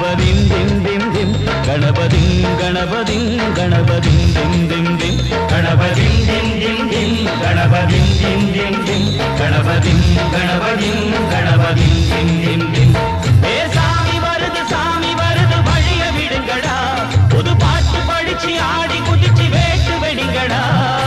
கணபதிம் திம் திம் திம் கணபதிம் கணபதிம் கணபதிம் திம் திம் திம் கணபதிம் திம் திம் திம் கணபதிம் திம் திம் திம் கணபதிம் கணபதிம் கணபதிம் திம் திம் திம் ஏ சாமி வருது சாமி வருது வழிய விடுங்கடா புது பாட்டு படிச்சு ஆடி குதிச்சு வேட்டு வெடிங்கடா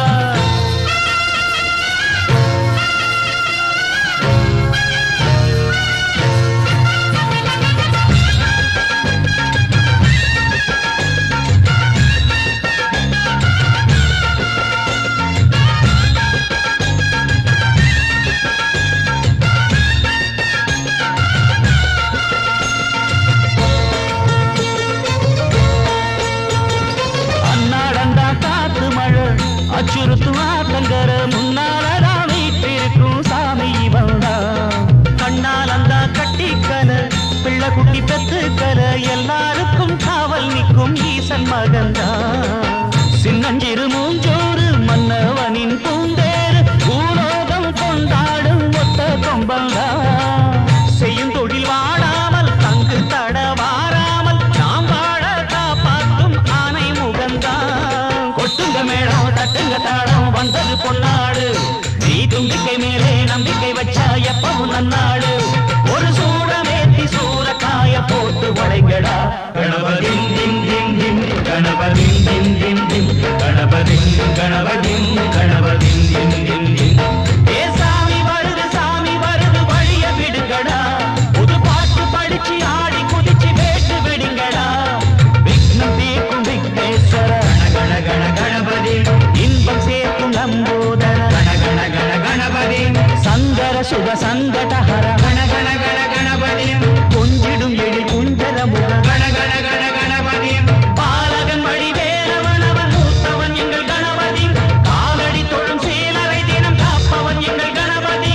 அன்னாடந்தா காத்து மழை அச்சுறுத்தும் ஆத்தங்கர முன்னாலதான் வீட்டிருக்கும் சாமி வந்தா கண்ணால் அந்த கட்டிக்கல பிள்ளை குட்டி பெத்துக்கல எல்லாருக்கும் காவல் நிற்கும் ஈசன் மகந்தா சின்னஞ்சிறு மூஞ்சோறு மன்னவனின் பூந்தேறு பூலோகம் கொண்டாடும் ஒத்த கொம்பந்தா செய்யும் தொழில் வாடாமல் தங்கு தட வாராமல் நாம் வாழ காப்பாற்றும் ஆனை முகந்தான் கொட்டுங்க மேளம் தட்டுங்க தாளம் வந்தது பொன்னாடு நீ தும்பிக்கை மேலே நம்பிக்கை வச்சா எப்பவும் நன்னாடு ஒரு சூடமேத்தி சூறக்காய போட்டு வளைங்கடா கணபதிம் திம் திம் திம் கணபதிம் திம் திம் திம் கணபதிம் கணபதிம் கணபதிம் திம் திம் திம் ஏ சாமி வருது சாமி வருது வழிய விடுங்கடா புது பாட்டு படிச்சு ஆடி குதிச்சு வேட்டு விடுங்கடா விக்னம் தீர்க்கும் விக்னேஸ்வர கண கண கணபதி இன்பம் சேர்க்கும் நம்போதர கண கண கண கணபதி சங்கர சுக சங்கடஹர கண கண கண கணபதி கொஞ்சிடும் எழி குஞ்சர முக கண கண கண கணபதி பாலகன் வழி வேலவன் அவன் மூத்தவன் எங்கள் கணபதி காலடி தொழும் சீலரை தினம் காப்பவன் எங்கள் கணபதி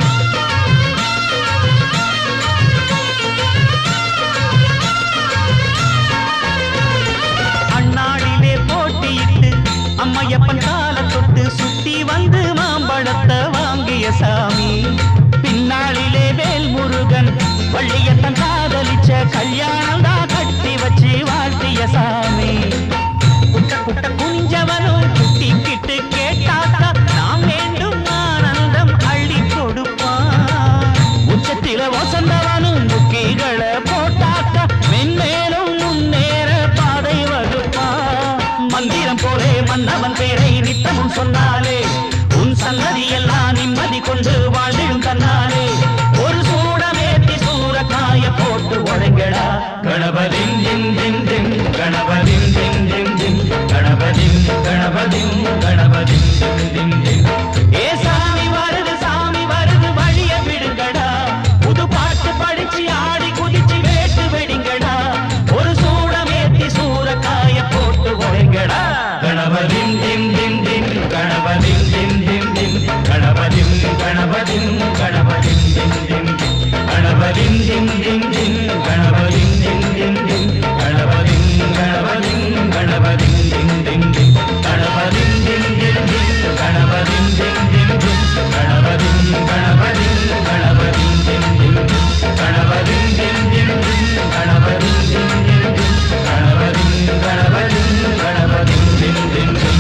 அண்ணாடிலே போட்டியிட்டு அம்மையப்பன் கால தொட்டு சுத்தி வந்து மாம்பழத்தை வாங்கிய சாமி பின்னாளிலே வேல் முருகன் வள்ளியத்தன் காதலிச்ச கல்யாணம் தான் கட்டி வச்சு வாழ்த்திய சாமி குட்ட குட்ட குஞ்சவனும் குட்டிக்கிட்டு கேட்டாக்கா நாம் வேண்டும் ஆனந்தம் அள்ளி கொடுப்பான் உச்சத்தில வசந்தவனும் முக்கிகளை போட்டாக்கா மென்மேலும் முன்னேற பாதை வகுப்பான் மந்திரம் போலே மன்னவன் பேரை நித்தமும் சொன்னாலே உன் சன்னதி எல்லாம் நிம்மதி கொண்டு வாழ்ந்திடும் தன்னாலே ஒரு சூடமேத்தி சூறக்காய போட்டு உழைங்கடா கணபதிம் திம் திம் திம் கணபதிம் திம் திம் திம் கணபதிம் கணபதிம் கணபதிம் திம் திம் திம் ஏ சாமி வருது சாமி வருது வழிய விடுங்கடா புது பாட்டு படிச்சு ஆடி குதிச்சு வேட்டு வெடிங்கடா ஒரு சூடமேத்தி சூறக்காய போட்டு உழைங்கடா கணபதிம் திம் திம் திம் கணபதிம் திம் திம் திம் கணபதிம் கணபதிம் கணபதிம் திம் திம் திம் கணபதிம் திம் திம் திம் கணபதிம் திம் திம் திம் கணபதிம் கணபதிம் கணபதிம் திம் திம் திம் கணபதிம் திம் திம் திம் கணபதிம் திம் திம் திம் கணபதிம் கணபதிம் கணபதிம் திம் திம் திம் கணபதிம் திம் திம் திம் கணபதிம் திம் திம் திம் கணபதிம் கணபதிம் கணபதிம் திம் திம் திம்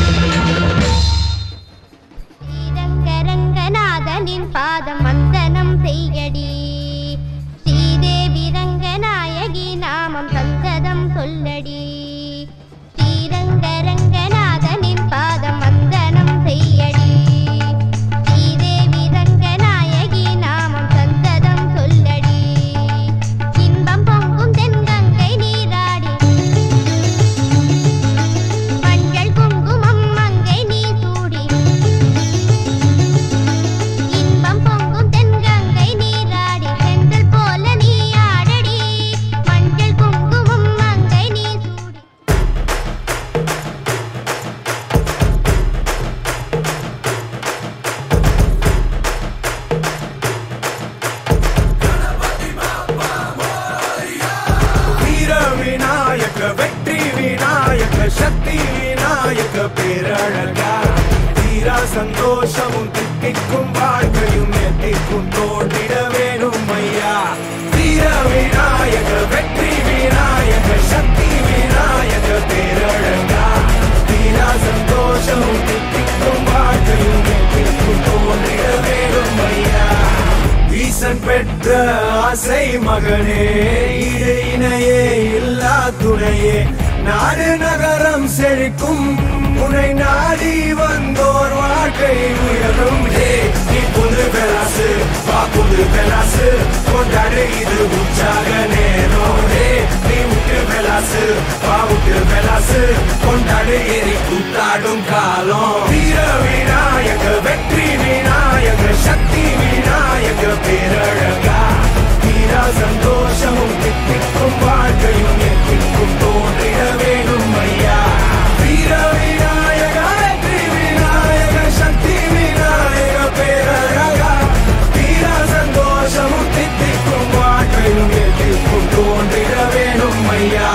ஸ்ரீரங்கரங்கநாதனின் பாதம் வந்தனம் செய்யடி ஸ்ரீதேவி ரங்கநாயகி நாமம் சந்ததம் சொல்லடி ஸ்ரீரங்கரங்கநாதனின் பாதம் வந்தனம் செய்யடி ஸ்ரீதேவி ரங்கநாயகி நாமம் சந்ததம் சொல்லடி இன்பம் பொங்கும் தென்கங்கை நீராடி மஞ்சள் குங்குமம் மங்கை நீ சூடி இன்பம் பொங்கும் தென்கங்கை நீராடி செந்தல் போல நீ ஆடடி மஞ்சள் குங்குமம் மங்கை நீ சூடி வீர விநாயக வெற்றி விநாயக சக்தி விநாயக பேரழகா தீரா சந்தோஷமும் தித்திக்கும் வாழ்க்கையும் எத்திக்கும் தோண்டிட வேணும் ஐயா வீர விநாயக வெற்றி விநாயக பெற்ற ஆசை மகனே ஈடு இணையே இல்லா துணையே நாடு நகரம் செழிக்கும் உன்னை நாடி வந்தோர் வாழ்க்கை உயரும் ஹே நீ புது பெலாசு வா புது பெலாசு கொண்டாடு இது உற்சாக நேரம் ஹே நீ விட்டு பெலாசு வா விட்டு பெலாசு கொண்டாடு எரி கூத்தாடும் காலம் வீர விநாயக வெற்றி விநாயக சக்தி விநாயக பேரழகா வீரா சந்தோஷமும் தித்திக்கும் வாழ்க்கையும் எத்திக்கும் தோன்றிட வேணும் ஐயா வீர விநாயக வெற்றி விநாயக சக்தி விநாயக பேரழகா வீரா சந்தோஷமும் தித்திக்கும் வாழ்க்கையும் எத்திக்கும் தோன்றிட வேணும் ஐயா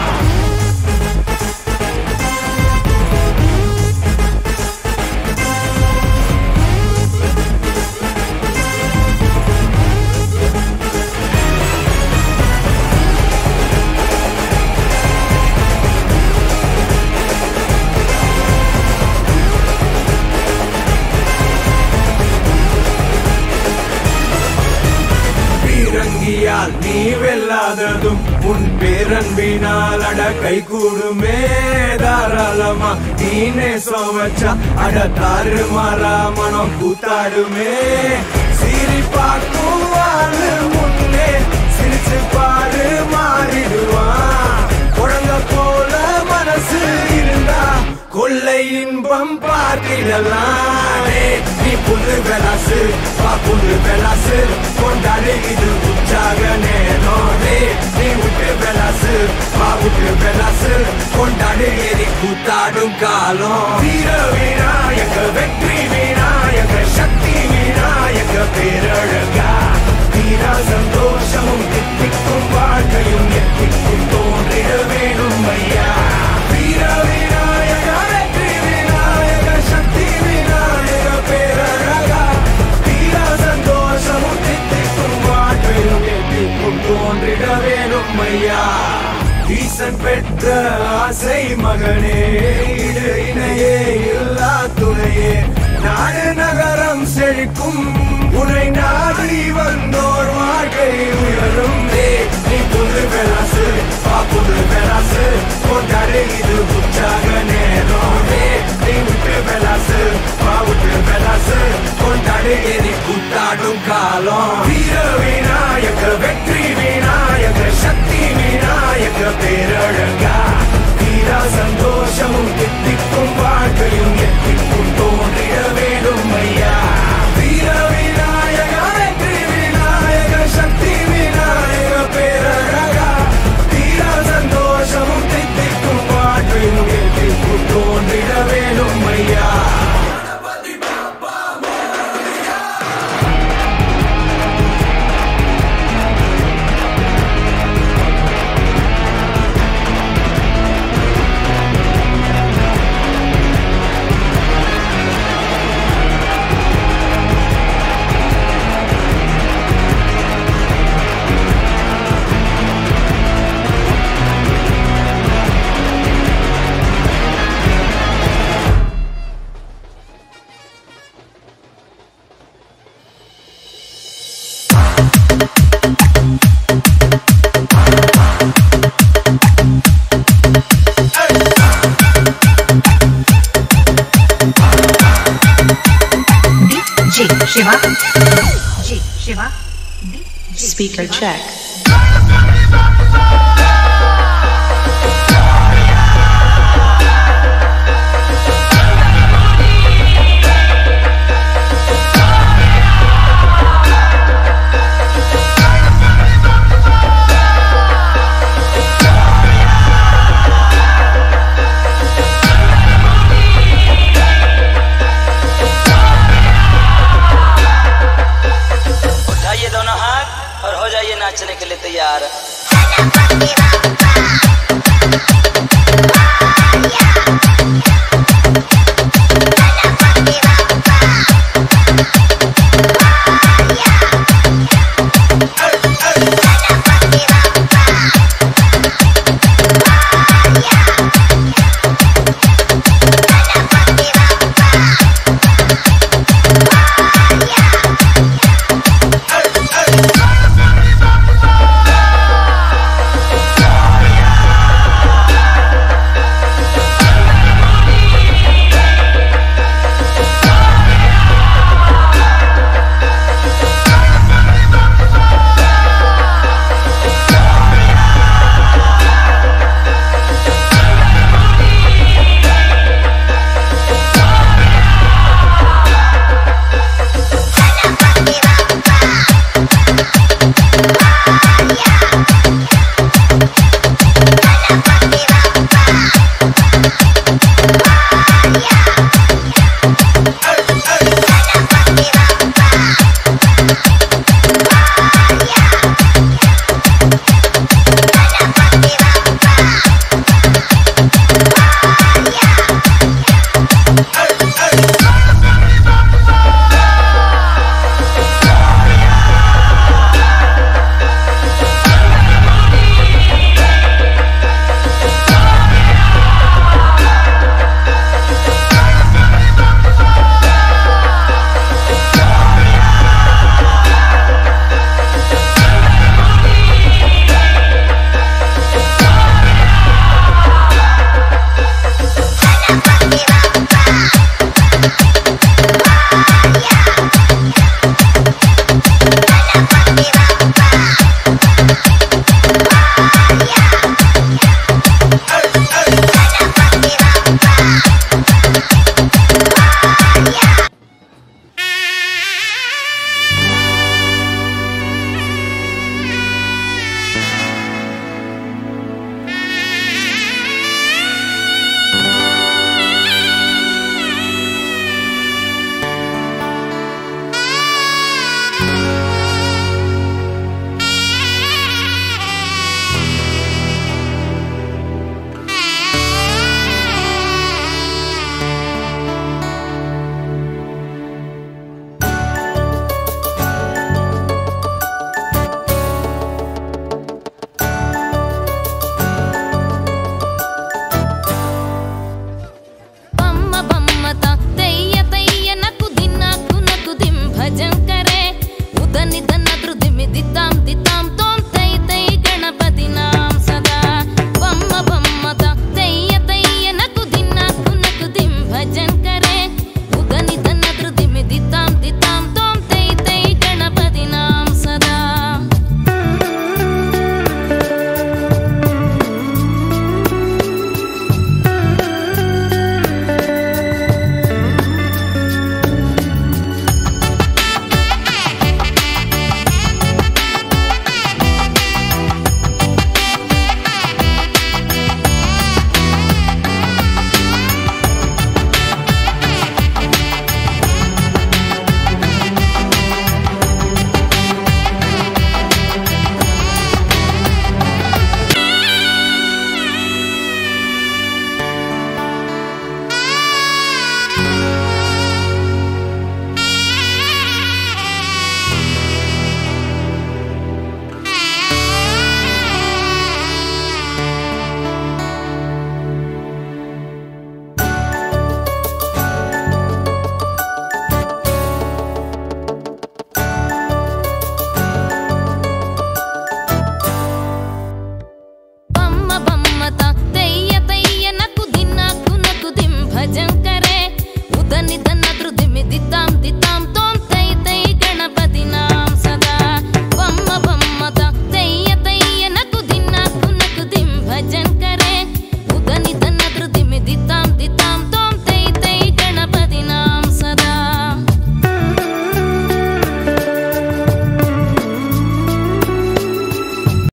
பீரங்கியால் நீ வெல்லாததும் உன் பேரன்பினால் அட கை கூடுமே தாராளமா நீனே சோவச்சா அட தாறு மாறா மனம் கூத்தாடுமே சிரி பார்க்கும் வாழு முன்னே சிரிச்சு பாரு மாறிடுவான் குழந்தை போல மனசு இருந்தா கொள்ளை இன்பம் பார்த்திடலாம் டேய், நீ புது பெலாசு வா புது பெலாசு கொண்டாடு இது உற்சாக நேரம் டேய், நீ விட்டு பெலாசு வா விட்டு பெலாசு கொண்டாடு எரி கூத்தாடும் காலம் வீர விநாயக வெற்றி விநாயக சக்தி விநாயக பேரழகா வீரா சந்தோஷமும் தித்திக்கும் வாழ்க்கையும் எத்திக்கும் தோன்றிட வேணும் ஐயா வீர விநாயக வெற்றி விநாயக சக்தி விநாயக பேரழகா வீரா சந்தோஷமும் தித்திக்கும் வாழ்க்கையும் எத்திக்கும் தோன்றிட வேணும் ஐயா ஈசன் பெற்ற ஆசை மகனே ஈடு இணையே இல்லா துணையே நாடு நகரம் செழிக்கும் உன்னை நாடி வந்தோர் வாழ்க்கை உயரும் டே, நீ புது பெலாசு வா புது பெலாசு கொண்டாடு இது உற்சாக நேரம் டே, நீ விட்டு பெலாசு வா விட்டு பெலாசு கொண்டாடு எரி கூத்தாடும் காலம் வீர விநாயக வெற்றி விநாயக சக்தி விநாயக பேரழகா வீரா சந்தோஷமும் தித்திக்கும் வாழ்க்கையும் எத்திக்கும் தோன்றிட வேணும் ஐயா வீர விநாயக வெற்றி விநாயக சக்தி விநாயக பேரழகா வீரா சந்தோஷமும் தித்திக்கும் வாழ்க்கையும் எத்திக்கும் தோன்றிட வேணும் ஐயா G Shiva. G Shiva. Speaker check. उठाइए दोनों हाथ और हो जाइए नाचने के लिए तैयार